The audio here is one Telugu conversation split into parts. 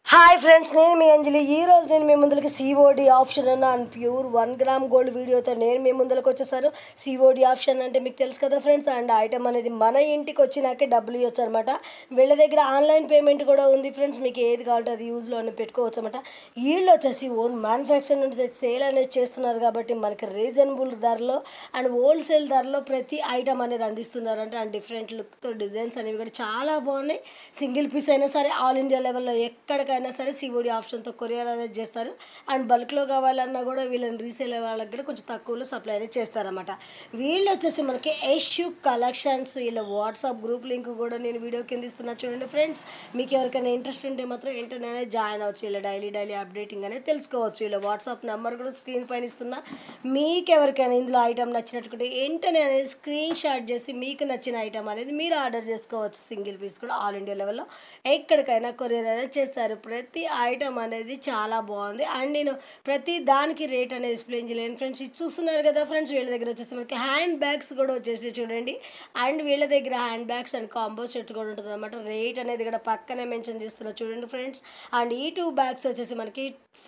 హాయ్ ఫ్రెండ్స్ నేను మీ అంజలి ఈ రోజు నేను మీ ముందులకి సిఓడి ఆప్షన్ అన్న and pure one gram gold వీడియోతో నేను మీ ముందులకు వచ్చేసాను సిఓడి ఆప్షన్ అంటే మీకు తెలుసు కదా ఫ్రెండ్స్ అండ్ ఐటమ్ అనేది మన ఇంటికి వచ్చినాకే డబ్బులు ఇవ్వచ్చు అనమాట వీళ్ళ దగ్గర ఆన్లైన్ పేమెంట్ కూడా ఉంది ఫ్రెండ్స్ మీకు ఏది కావాలంటే అది యూజ్లో అని పెట్టుకోవచ్చు అనమాట వీళ్ళు వచ్చేసి ఓన్ మ్యానుఫ్యాక్చర్ నుండి సేల్ అనేది చేస్తున్నారు కాబట్టి మనకి రీజనబుల్ ధరలో అండ్ హోల్సేల్ ధరలో ప్రతి ఐటమ్ అనేది అందిస్తున్నారంటే అండ్ డిఫరెంట్ లుక్తో డిజైన్స్ అనేవి కూడా చాలా బాగున్నాయి సింగిల్ పీస్ అయినా సరే ఆల్ ఇండియా లెవెల్లో ఎక్కడికైనా సరే సిఓడి ఆప్షన్తో కొరియర్ అనేది చేస్తారు అండ్ బల్క్లో కావాలన్నా కూడా వీళ్ళని రీసేల్ వాళ్ళకి కూడా కొంచెం తక్కువలో సప్లై అనేది చేస్తారన్నమాట వీళ్ళు వచ్చేసి మనకి యష్యూ కలెక్షన్స్ వీళ్ళ వాట్సాప్ గ్రూప్ లింక్ కూడా నేను వీడియో కింద ఇస్తున్నా చూడండి ఫ్రెండ్స్ మీకు ఎవరికైనా ఇంట్రెస్ట్ ఉంటే మాత్రం వెంటనే జాయిన్ అవ్వచ్చు ఇలా డైలీ డైలీ అప్డేటింగ్ అనేది తెలుసుకోవచ్చు ఇలా వాట్సాప్ నెంబర్ కూడా స్క్రీన్ పైన ఇస్తున్నా మీకు ఎవరికైనా ఇందులో ఐటమ్ నచ్చినట్టుకుంటే వెంటనే అనేది స్క్రీన్ షాట్ చేసి మీకు నచ్చిన ఐటమ్ అనేది మీరు ఆర్డర్ చేసుకోవచ్చు సింగిల్ పీస్ కూడా ఆల్ ఇండియా లెవెల్లో ఎక్కడికైనా కొరియర్ అనేది చేస్తారు ప్రతి ఐటమ్ అనేది చాలా బాగుంది అండ్ నేను ప్రతి దానికి రేట్ అనేది ఎక్స్ప్లెయిన్ చేయలేను ఫ్రెండ్స్ ఇది చూస్తున్నారు కదా ఫ్రెండ్స్ వీళ్ళ దగ్గర వచ్చేసి మనకి హ్యాండ్ బ్యాగ్స్ కూడా వచ్చేసి చూడండి అండ్ వీళ్ళ దగ్గర hand bags and combo set కూడా ఉంటుంది అనమాట రేట్ అనేది కూడా పక్కనే మెన్షన్ చేస్తున్నా చూడండి ఫ్రెండ్స్ అండ్ ఈ టూ బ్యాగ్స్ వచ్చేసి మనకి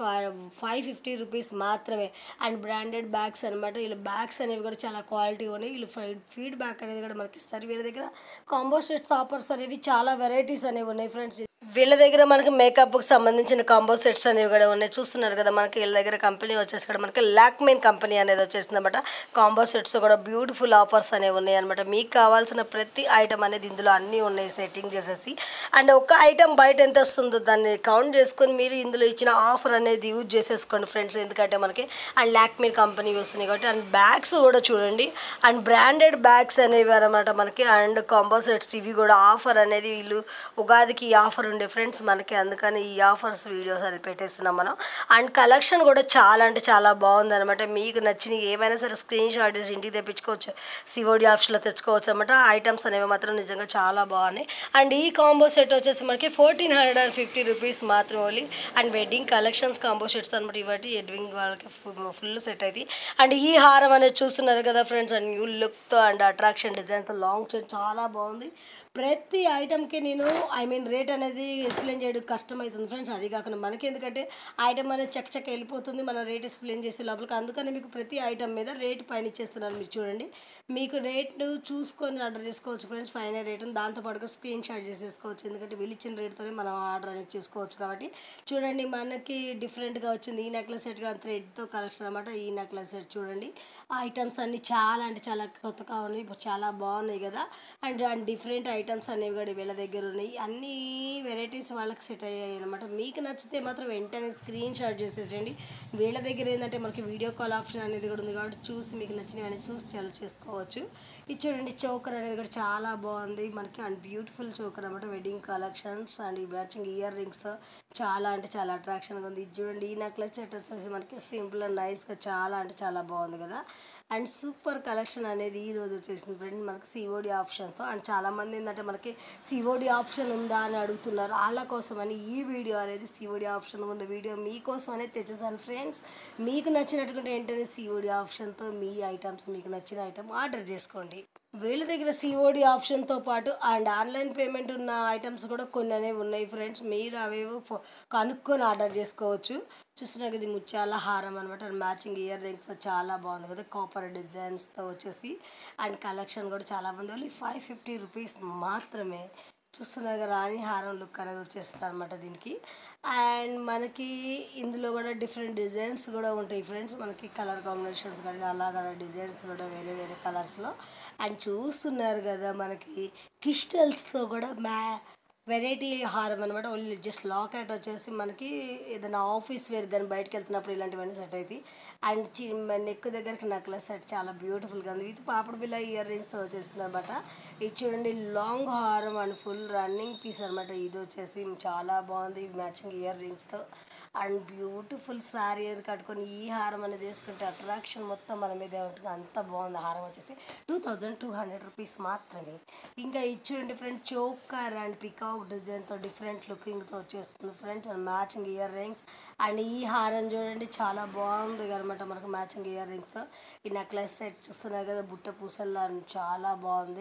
ఫైవ్ ఫిఫ్టీ రూపీస్ మాత్రమే అండ్ బ్రాండెడ్ బ్యాగ్స్ అనమాట వీళ్ళ బ్యాగ్స్ అనేవి కూడా చాలా క్వాలిటీ ఉన్నాయి వీళ్ళు ఫీడ్బ్యాక్ అనేది కూడా మనకి ఇస్తారు వీళ్ళ దగ్గర కాంబో సెట్స్ ఆఫర్స్ అనేవి చాలా వెరైటీస్ అనేవి ఉన్నాయి ఫ్రెండ్స్ వీళ్ళ దగ్గర మనకి మేకప్కి సంబంధించిన కాంబో సెట్స్ అనేవి కూడా ఉన్నాయి చూస్తున్నారు కదా మనకి వీళ్ళ దగ్గర కంపెనీ వచ్చేసి కూడా మనకి లాక్మెయిన్ కంపెనీ అనేది వచ్చేసింది అనమాట కాంబో సెట్స్ కూడా బ్యూటిఫుల్ ఆఫర్స్ అనేవి ఉన్నాయి అనమాట మీకు కావాల్సిన ప్రతి ఐటమ్ అనేది ఇందులో అన్నీ ఉన్నాయి సెట్టింగ్ చేసేసి అండ్ ఒక ఐటమ్ బయట ఎంత వస్తుందో దాన్ని కౌంట్ చేసుకొని మీరు ఇందులో ఇచ్చిన ఆఫర్ అనేది యూజ్ చేసేసుకోండి ఫ్రెండ్స్ ఎందుకంటే మనకి అండ్ లాక్మెయిన్ కంపెనీ వస్తున్నాయి కాబట్టి అండ్ బ్యాగ్స్ కూడా చూడండి అండ్ బ్రాండెడ్ బ్యాగ్స్ అనేవి అనమాట మనకి అండ్ కాంబో సెట్స్ ఇవి కూడా ఆఫర్ అనేది వీళ్ళు ఉగాదికి ఈ ఆఫర్ ఉండే ఫ్రెండ్స్ మనకి అందుకని ఈ ఆఫర్స్ వీడియోస్ అది పెట్టేస్తున్నాం మనం అండ్ కలెక్షన్ కూడా చాలా అంటే చాలా బాగుంది అనమాట మీకు నచ్చిన ఏమైనా సరే స్క్రీన్ షాట్ తీసి ఇంటికి తెప్పించుకోవచ్చు సిఓడి ఆప్షన్లో తెచ్చుకోవచ్చు అనమాట ఐటమ్స్ అనేవి మాత్రం నిజంగా చాలా బాగున్నాయి అండ్ ఈ కాంబో సెట్ వచ్చేసి మనకి fourteen hundred and fifty rupees మాత్రం only and wedding collections combo sets అనమాట ఇవన్నీ వెడ్డింగ్ వాళ్ళకి ఫుల్ సెట్ అయితే అండ్ ఈ హారం అనేది చూస్తున్నారు కదా ఫ్రెండ్స్ అండ్ న్యూ లుక్తో అండ్ అట్రాక్షన్ డిజైన్తో లాంగ్ చైన్ చాలా బాగుంది ప్రతి ఐటమ్కి నేను ఐ మీన్ రేట్ అనేది ఎక్స్ప్లెయిన్ చేయడం కష్టం అవుతుంది ఫ్రెండ్స్ అది కాకుండా మనకి ఎందుకంటే ఐటమ్ అనేది చక్క చక్క వెళ్ళిపోతుంది మనం రేట్ ఎక్స్ప్లెయిన్ చేసే లోపలికి అందుకని మీకు ప్రతి ఐటమ్ మీద రేట్ పైన ఇచ్చేస్తున్నాను మీరు చూడండి మీకు రేట్ చూసుకొని ఆర్డర్ చేసుకోవచ్చు ఫ్రెండ్స్ ఫైనల్ రేట్ దాంతోపాటుగా స్క్రీన్ షాట్ చేసేసుకోవచ్చు ఎందుకంటే వీళ్ళు ఇచ్చిన రేట్తోనే మనం ఆర్డర్ అనేది చేసుకోవచ్చు కాబట్టి చూడండి మనకి డిఫరెంట్గా వచ్చింది ఈ నెక్లెస్ సెట్ కూడా థ్రెడ్తో కలెక్షన్ అనమాట ఈ నెక్లెస్ సెట్ చూడండి ఆ ఐటమ్స్ అన్నీ చాలా అంటే చాలా కొత్తగా ఉన్నాయి చాలా బాగున్నాయి కదా అండ్ అండ్ డిఫరెంట్ ఐటమ్స్ అనేవి కూడా వీళ్ళ దగ్గర ఉన్నాయి అన్ని వెరైటీస్ వాళ్ళకి సెట్ అయ్యాయి అనమాట మీకు నచ్చితే మాత్రం వెంటనే స్క్రీన్ షాట్ చేసేసండి వీళ్ళ దగ్గర ఏంటంటే మనకి వీడియో కాల్ ఆప్షన్ అనేది కూడా ఉంది కాబట్టి చూసి మీకు నచ్చినవి అనేది చూసి చాలా చేసుకోవచ్చు ఇది చూడండి చోకర్ అనేది కూడా చాలా బాగుంది మనకి అండ్ బ్యూటిఫుల్ చోకర్ అనమాట వెడ్డింగ్ కలెక్షన్స్ అండ్ ఈ మ్యాచింగ్ ఇయర్ రింగ్స్తో చాలా అంటే చాలా అట్రాక్షన్గా ఉంది ఇది చూడండి ఈ నెక్లెస్ సెట్ వచ్చేసి మనకి సింపుల్ అండ్ నైస్గా చాలా అంటే చాలా బాగుంది కదా అండ్ సూపర్ కలెక్షన్ అనేది ఈ రోజు వచ్చేసింది ఫ్రెండ్ మనకి సిఓడి ఆప్షన్తో అండ్ చాలామంది ఏంటంటే మనకి సిఓడి ఆప్షన్ ఉందా అని అడుగుతున్నారు వాళ్ళ కోసం అని ఈ వీడియో అనేది సిఓడి ఆప్షన్ ఉన్న వీడియో మీకోసం అనేది తెచ్చేసాను ఫ్రెండ్స్ మీకు నచ్చినట్టుకుంటే వెంటనే సిఓడి ఆప్షన్తో మీ ఐటమ్స్ మీకు నచ్చిన ఐటమ్ ఆర్డర్ చేసుకోండి వీళ్ళ దగ్గర సిఓడి ఆప్షన్తో పాటు అండ్ ఆన్లైన్ పేమెంట్ ఉన్న ఐటమ్స్ కూడా కొన్ని అనేవి ఉన్నాయి ఫ్రెండ్స్ మీరు అవేవో ఫో- కనుక్కొని ఆర్డర్ చేసుకోవచ్చు చూస్తున్నారు కదా ఇది ముత్యాల హారం అనమాట మ్యాచింగ్ ఇయర్ రింగ్స్ చాలా బాగుంది కదా కాపర్ డిజైన్స్తో వచ్చేసి అండ్ కలెక్షన్ కూడా చాలా బాగుంది ఓన్లీ ఫైవ్ ఫిఫ్టీ రూపీస్ మాత్రమే చూస్తున్నారు కదా రాణి హారం లుక్ అనేది వచ్చేస్తుంది అనమాట దీనికి అండ్ మనకి ఇందులో కూడా డిఫరెంట్ డిజైన్స్ కూడా ఉంటాయి ఫ్రెండ్స్ మనకి కలర్ కాంబినేషన్స్ కానీ అలాగా డిజైన్స్ కూడా వేరే వేరే కలర్స్లో అండ్ చూస్తున్నారు కదా మనకి క్రిస్టల్స్తో కూడా మ్యా వెరైటీ హారం అనమాట ఓన్లీ జస్ట్ లాకెట్ వచ్చేసి మనకి ఏదైనా ఆఫీస్ వేర్ కానీ బయటకు వెళ్తున్నప్పుడు ఇలాంటివన్నీ సెట్ అవుతాయి అండ్ చి నెక్ దగ్గరికి నెక్లెస్ సెట్ చాలా బ్యూటిఫుల్గా ఉంది విత్ పాపడు బిల్ల ఇయర్ రింగ్స్తో వచ్చేస్తుంది అనమాట ఇది చూడండి లాంగ్ హారం అండ్ ఫుల్ రన్నింగ్ పీస్ అనమాట ఇది వచ్చేసి చాలా బాగుంది మ్యాచింగ్ ఇయర్ రింగ్స్తో అండ్ బ్యూటిఫుల్ శారీ అనేది కట్టుకొని ఈ హారం అనేది వేసుకుంటే అట్రాక్షన్ మొత్తం మన మీదే ఉంటుంది అంత బాగుంది హారం వచ్చేసి two thousand two hundred rupees మాత్రమే ఇంకా ఇచ్చి డిఫరెంట్ చోకర్ అండ్ పికాక్ డిజైన్తో డిఫరెంట్ లుకింగ్తో వచ్చేస్తుంది friends and matching ear rings and ఈ హారం చూడండి చాలా బాగుంది అనమాట మనకు మ్యాచింగ్ ఇయర్ రింగ్స్తో ఈ నెక్లెస్ సెట్ చూస్తున్నారు కదా బుట్ట పూసల్లో చాలా బాగుంది అండ్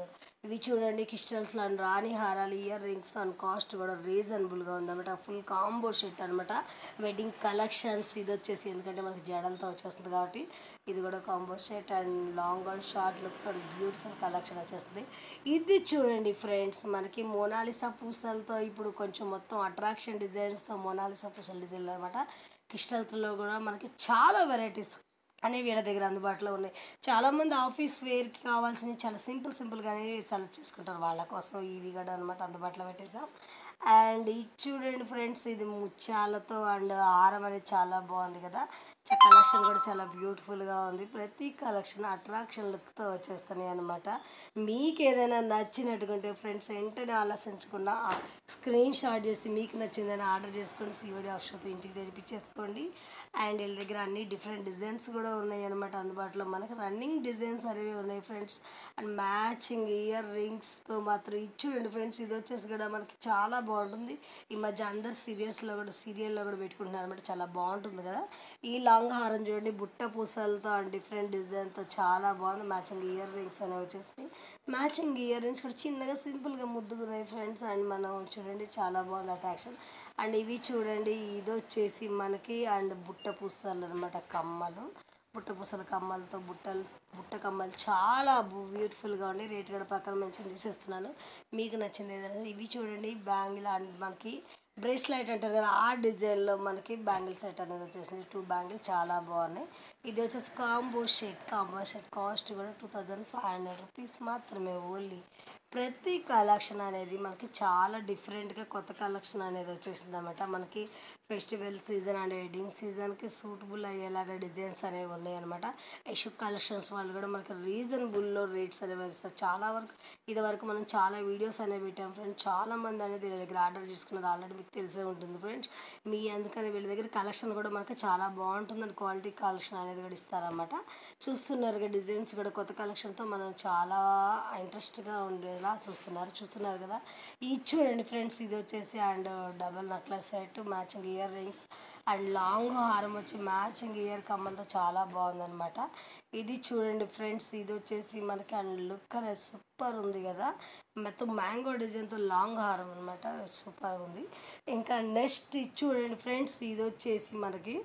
ఇవి చూడండి క్రిస్టల్స్లో అండ్ రాణి హారాలు ఇయర్ రింగ్స్ అండ్ కాస్ట్ కూడా రీజనబుల్గా ఉందన్నమాట ఫుల్ కాంబో షెట్ అనమాట వెడ్డింగ్ కలెక్షన్స్ ఇది వచ్చేసి ఎందుకంటే మనకి జడలతో వచ్చేస్తుంది కాబట్టి ఇది కూడా combo set and long and short look and beautiful collection వచ్చేస్తుంది ఇది చూడండి ఫ్రెండ్స్ మనకి మోనాలిసా పూసలతో ఇప్పుడు కొంచెం మొత్తం అట్రాక్షన్ డిజైన్స్తో మోనాలిసా పూసల డిజైన్లు అనమాట క్రిస్టల్స్లో కూడా మనకి చాలా వెరైటీస్ అనేవి వీళ్ళ దగ్గర అందుబాటులో ఉన్నాయి చాలామంది ఆఫీస్ వేర్కి కావాల్సినవి చాలా సింపుల్ సింపుల్గానే సెలెక్ట్ చేసుకుంటారు వాళ్ళ కోసం ఇవి కూడా అనమాట అందుబాటులో పెట్టేసాం అండ్ ఇది చూడండి ఫ్రెండ్స్ ఇది ముత్యాలతో అండ్ హారం అనేది చాలా బాగుంది కదా కలెక్షన్ కూడా చాలా బ్యూటిఫుల్గా ఉంది ప్రతి కలెక్షన్ అట్రాక్షన్ లుక్తో వచ్చేస్తున్నాయి అనమాట మీకు ఏదైనా నచ్చినట్టుకుంటే ఫ్రెండ్స్ వెంటనే ఆలోచించకుండా స్క్రీన్ షాట్ చేసి మీకు నచ్చిందని ఆర్డర్ చేసుకోండి సివడి ఆప్షన్తో ఇంటికి తెప్పించేసుకోండి అండ్ వీళ్ళ దగ్గర అన్ని డిఫరెంట్ డిజైన్స్ కూడా ఉన్నాయి అనమాట అందుబాటులో మనకి రన్నింగ్ డిజైన్స్ అనేవి ఉన్నాయి ఫ్రెండ్స్ అండ్ మ్యాచింగ్ ఇయర్ రింగ్స్తో మాత్రం ఇది చూడండి ఫ్రెండ్స్ ఇది వచ్చేసి కూడా మనకి చాలా బాగుంటుంది ఈ మధ్య అందరు సీరియల్స్లో కూడా సీరియల్లో కూడా పెట్టుకుంటున్నారు అనమాట చాలా బాగుంటుంది కదా ఈ లాంగ్ హారం చూడండి బుట్ట పూసలతో అండ్ డిఫరెంట్ డిజైన్తో చాలా బాగుంది మ్యాచింగ్ ఇయర్ రింగ్స్ అనేవి వచ్చేసి మ్యాచింగ్ ఇయర్ రింగ్స్ కూడా చిన్నగా సింపుల్గా ముద్దుగున్నాయి ఫ్రెండ్స్ అండ్ మనం చూడండి చాలా బాగుంది అట్రాక్షన్ అండ్ ఇవి చూడండి ఇది వచ్చేసి మనకి అండ్ బుట్ట పూసలు అనమాట కమ్మలు బుట్ట పూసల కమ్మలతో బుట్టలు బుట్ట కమ్మలు చాలా బ్యూటిఫుల్గా ఉండి రేట్ కూడా పక్కన మెన్షన్ చేసేస్తున్నాను మీకు నచ్చింది ఏదైనా ఇవి చూడండి బ్యాంగిల్ అండ్ మనకి బ్రేస్లైట్ అంటారు కదా ఆ డిజైన్లో మనకి బ్యాంగిల్ సెట్ అనేది వచ్చేసింది టూ బ్యాంగిల్ చాలా బాగున్నాయి ఇది వచ్చేసి కాంబో షెట్ కాంబో షెట్ కాస్ట్ కూడా two thousand five hundred rupees only ఓన్లీ ప్రతి కలెక్షన్ అనేది మనకి చాలా డిఫరెంట్గా కొత్త కలెక్షన్ అనేది వచ్చేసింది అనమాట మనకి ఫెస్టివల్ సీజన్ అండ్ వెడ్డింగ్ సీజన్కి సూటబుల్ అయ్యేలాగా డిజైన్స్ అనేవి ఉన్నాయి అనమాట యశు కలెక్షన్స్ వాళ్ళు కూడా మనకి రీజనబుల్లో రేట్స్ అనేవి ఇస్తారు చాలా వరకు ఇది వరకు మనం చాలా వీడియోస్ అనేవి పెట్టాం ఫ్రెండ్స్ చాలా మంది అనేది వీళ్ళ దగ్గర ఆర్డర్ చేసుకున్నారు ఆల్రెడీ మీకు తెలిసే ఉంటుంది ఫ్రెండ్స్ మీ అందుకని వీళ్ళ దగ్గర కలెక్షన్ కూడా మనకి చాలా బాగుంటుందని క్వాలిటీ కలెక్షన్ అనేది కూడా ఇస్తారన్నమాట చూస్తున్నారు డిజైన్స్ కూడా కొత్త కలెక్షన్తో మనం చాలా ఇంట్రెస్ట్గా ఉండేలా చూస్తున్నారు చూస్తున్నారు కదా ఇది చూడండి ఫ్రెండ్స్ ఇది వచ్చేసి and double necklace set matching ear rings and long హారం వచ్చి మ్యాచింగ్ ఇయర్ కమ్మలతో చాలా బాగుందన్నమాట ఇది చూడండి ఫ్రెండ్స్ ఇది వచ్చేసి మనకి అండ్ లుక్ అనేది సూపర్ ఉంది కదా మొత్తం మ్యాంగో డిజైన్తో లాంగ్ హారం అనమాట సూపర్ ఉంది ఇంకా నెక్స్ట్ ఇది చూడండి ఫ్రెండ్స్ ఇది వచ్చేసి మనకి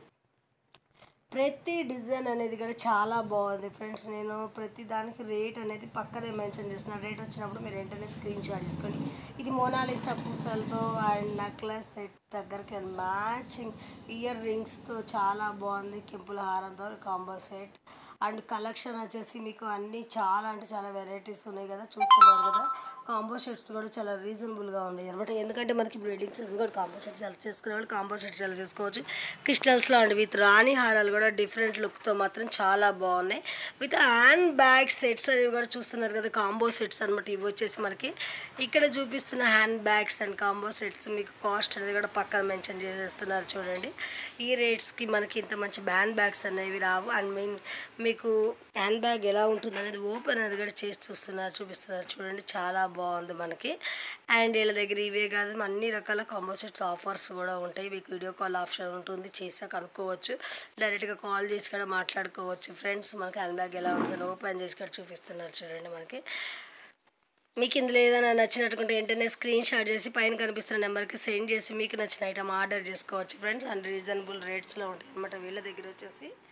ప్రతి డిజైన్ అనేది కూడా చాలా బాగుంది ఫ్రెండ్స్ నేను ప్రతి దానికి రేట్ అనేది పక్కనే మెన్షన్ చేస్తున్నాను రేట్ వచ్చినప్పుడు మీరు వెంటనే స్క్రీన్ షాట్ చేసుకోండి ఇది మోనాలిసా పూసలతో అండ్ నెక్లెస్ సెట్ దగ్గరికి మ్యాచింగ్ ఇయర్ రింగ్స్తో చాలా బాగుంది కెంపుల హారంతో కాంబో సెట్ అండ్ కలెక్షన్ వచ్చేసి మీకు అన్నీ చాలా అంటే చాలా వెరైటీస్ ఉన్నాయి కదా చూస్తున్నారు కదా కాంబో షర్ట్స్ కూడా చాలా రీజనబుల్గా ఉన్నాయి అనమాట ఎందుకంటే మనకి ఇప్పుడు వెడ్డింగ్ సీజన్ కూడా కాంబో షర్ట్స్ సెలెక్ట్ చేసుకునే వాళ్ళు కాంబో షర్ట్స్ సెలెక్ట్ చేసుకోవచ్చు క్రిస్టల్స్లో అండ్ విత్ రాణి హారాలు కూడా డిఫరెంట్ లుక్తో మాత్రం చాలా బాగున్నాయి విత్ హ్యాండ్ బ్యాగ్ సెట్స్ అనేవి కూడా చూస్తున్నారు కదా కాంబో సెట్స్ అనమాట ఇవి వచ్చేసి మనకి ఇక్కడ చూపిస్తున్న hand bags and combo sets మీకు కాస్ట్ అనేది కూడా పక్కన మెన్షన్ చేసేస్తున్నారు చూడండి ఈ రేట్స్కి మనకి ఇంత మంచి హ్యాండ్ బ్యాగ్స్ అనేవి రావు అండ్ మీన్ మీకు హ్యాండ్ బ్యాగ్ ఎలా ఉంటుంది అనేది ఓపెన్ అనేది కూడా చేసి చూస్తున్నారు చూపిస్తున్నారు చూడండి చాలా బాగుంది మనకి అండ్ వీళ్ళ దగ్గర ఇవే కాదు అన్ని రకాల కాంబో సెట్స్ ఆఫర్స్ కూడా ఉంటాయి మీకు వీడియో కాల్ ఆప్షన్ ఉంటుంది చేసాక కనుక్కోవచ్చు డైరెక్ట్గా కాల్ చేసి కూడా మాట్లాడుకోవచ్చు ఫ్రెండ్స్ మనకి హ్యాండ్ బ్యాగ్ ఎలా ఉంటుందని ఓపెన్ చేసి కూడా చూపిస్తున్నారు చూడండి మనకి మీకు ఇందులో ఏదైనా నచ్చినట్టుకుంటే వెంటనే స్క్రీన్ షాట్ చేసి పైన కనిపిస్తున్న నెంబర్కి సెండ్ చేసి మీకు నచ్చిన ఐటమ్ ఆర్డర్ చేసుకోవచ్చు ఫ్రెండ్స్ అండ్ రీజనబుల్ రేట్స్లో ఉంటాయి అనమాట వీళ్ళ దగ్గర వచ్చేసి